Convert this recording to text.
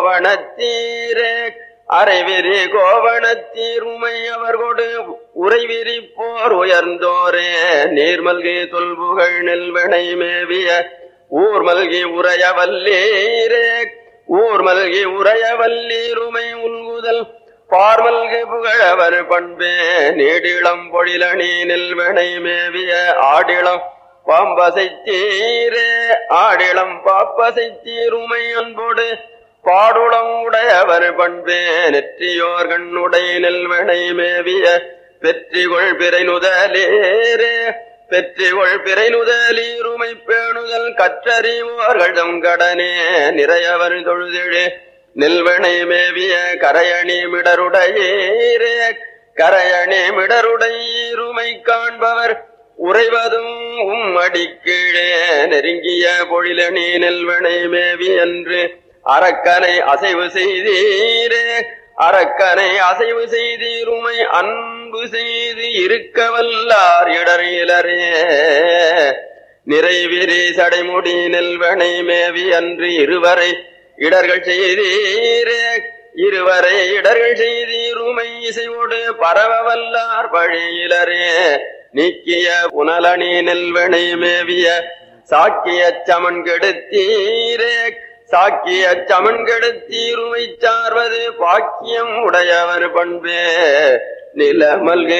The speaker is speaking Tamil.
கோவணத்தீரே அரைவிரி கோவணத்தீருமை அவர் கொடு உறைவிரி போர் உயர்ந்தோரே நீர்மல்கி தொல்புகழ் நெல்வினை மேவிய ஊர் மல்கி உரைய வல்லீரே ஊர் மல்கி உரைய வல்லீருமை உள்குதல் பார்மல்கு புகழவர் பண்பே நீடிளம் பொழிலணி நெல்வினை மேவிய ஆடிளம் பாம்பசைத்தீரே ஆடிளம் பாப்பசைத்தீருமை அன்போடு பாடுளம் உடையவர் பண்பே நெற்றியோர் கண்ணுடை நெல்வனை மேவிய பெற்றிகொள் பிறை நுதலேரே பெற்றிகொள் பிறை நுதலீருமை பேணுதல் கற்றறிவோர்கள் கடனே நிறையவர் தொழுதிழே நெல்வனை மேவிய கரையணி மிடருடையீரே கரையணி மிடருடையீருமை காண்பவர் உறைவதும் உம்மடி கீழே நெருங்கிய பொழிலணி நெல்வனை மேவி என்று அரக்கனை அசைவு செய்தீரே அரக்கனை அசைவு செய்தீருமை அன்பு செய்து இருக்க வல்லார் இடரிலரே நிறைவிரி சடைமுடி நெல்வனை மேவி அன்று இருவரை இடர்கள் செய்தீரே இருவரை இடர்கள் செய்தீருமை இசையோடு பரவ வல்லார் பழியிலரே நீக்கிய புனலணி நெல்வனை மேவிய சாக்கிய சமன் கெடுத்தீரே சாக்கிய சமன் கெடுத்தீருமை சார்வது பாக்கியம் உடையவர் பண்பே நிலமல்கு